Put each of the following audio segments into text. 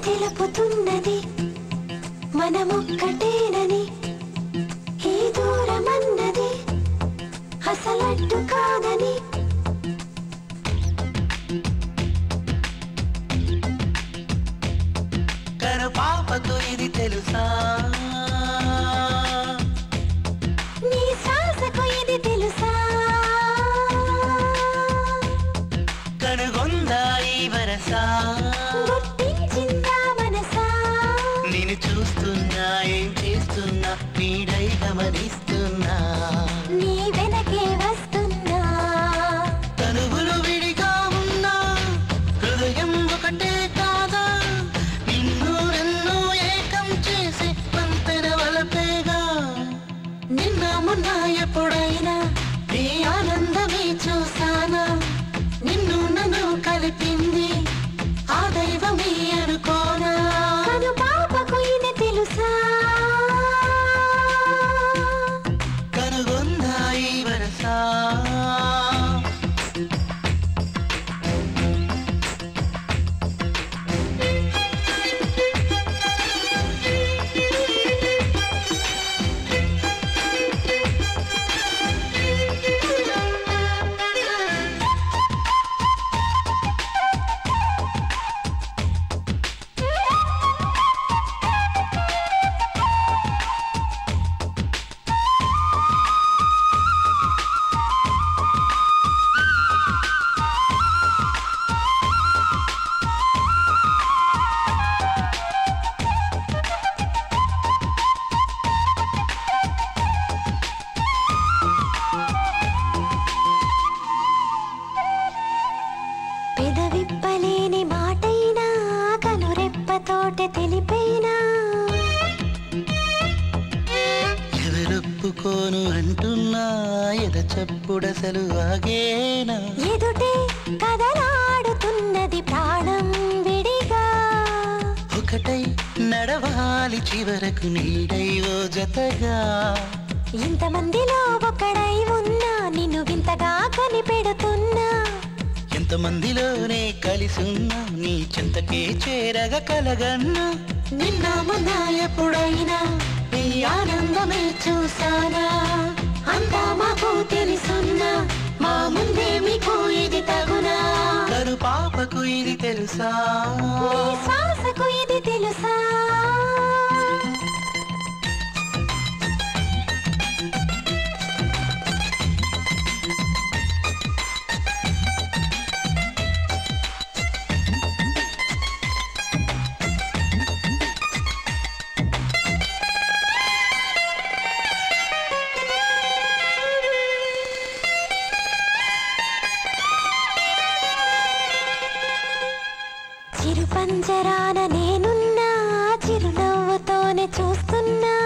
తెలుపుతున్నది మనమొక్కటేనని ఈ దూరమన్నది అసలట్టు కాదని కను పాపకు ఇది తెలుసా నీ శ్వాసకు ఇది తెలుసా కనుగొందా ఈ వరసా గుర్తించిందా మనసా నేను చూస్తున్నా ఏం చేస్తున్నా నీడై గమనిస్తున్నా నీ వెనకే వస్తున్నా తనువులు విడిగా ఉన్నా హృదయం ఒకటే కాదా నిన్ను నన్ను ఏకం చేసి పంపెన వలపేగా నిన్న మొన్న ఎప్పుడైనా నీ ఆనందమే చూసానా నిన్ను నన్ను కలిపింది ఆ దైవమే అనుకోనా కను పాపకు ఇది తెలుసా కనుగొందా ఈ వరసా పెదవిప్పలేని మాటైనా కనురెప్పతోటే తెలిపైనా ఎవరొప్పుకోను అంటున్నా ఎద చప్పుడసలు ఆగేనా ఎదుటే కదలాడుతున్నది ప్రాణం విడిగా ఒకటై నడవాలి చివరకు నీడై ఓ జతగా ఇంతమందిలో ఒకడై ఉన్నా నిన్ను వింతగా కనిపెడుతున్నా ఎంతమందిలోనే కలిసున్నా నీ చింతకే చేరగ కలగన్నా నిన్న మొన్న ఎప్పుడైనా నీ ఆనందమే చూసానా అంతా మాకు తెలుసున్నా మా ముందే మీకు ఇది తగునా కరు పాపకు ఇది తెలుసా నీ శ్వాసకు ఇది తెలుసా చిరు పంజరాన నేనున్నా చిరునవ్వుతోనే చూస్తున్నా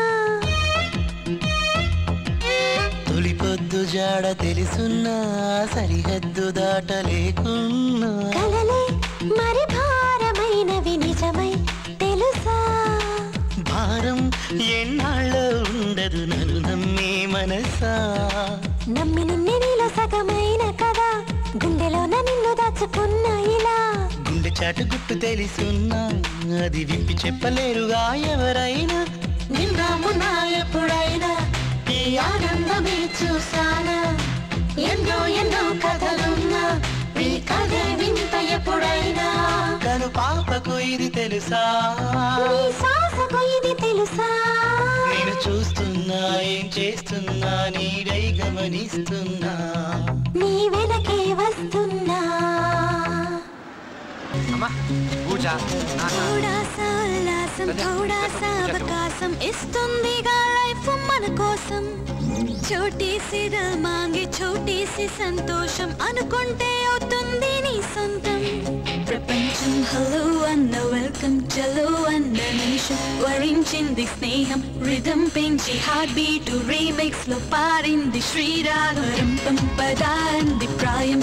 తొలి పొద్దు జాడ తెలుసున్నా సరిహద్దు దాటలేకున్నా కలలే మరి భారమైనవి నిజమై తెలుసా భారం ఎన్నాళ్ళో ఉండదు నన్ను నమ్మే మనసా నమ్మి నిన్నే నీలో సగమైన కదా గుండెలోన నిన్ను దాచుకున్నా ఇలా గుండె చాటు గుట్టు తెలుసున్నా అది విప్పి చెప్పలేరుగా ఎవరైనా నిన్న మొన్న ఎప్పుడైనా ఈ ఆనందమే చూసానా ఎన్నో ఎన్నో కథలున్నా ఈ కథే వింత ఎప్పుడైనా కను పాపకు ఇది తెలుసా నీ శ్వాసకు ఇది తెలుసా నేను చూస్తున్నా ఏం చేస్తున్నా నీడై గమనిస్తున్నా నీ వెనకే వస్తున్నా అమ్మా పూజ నాన్న థోడా సా ఉల్లాసం థోడా సా అవకాశం ఇస్తుందిగా లైఫ్ మన కోసం చోటీ సి దిల్ మాంగే చోటీ సి సంతోషం అనుకుంటే అవుతుంది నీ సొంతం ప్రపంచం హలో అన్న వెల్కమ్ చలో అన్న నిమిషం వరించింది స్నేహం రిధం పెంచి హార్ట్ బీట్ రీమిక్స్ లో పారింది శ్రీరాగం రింపం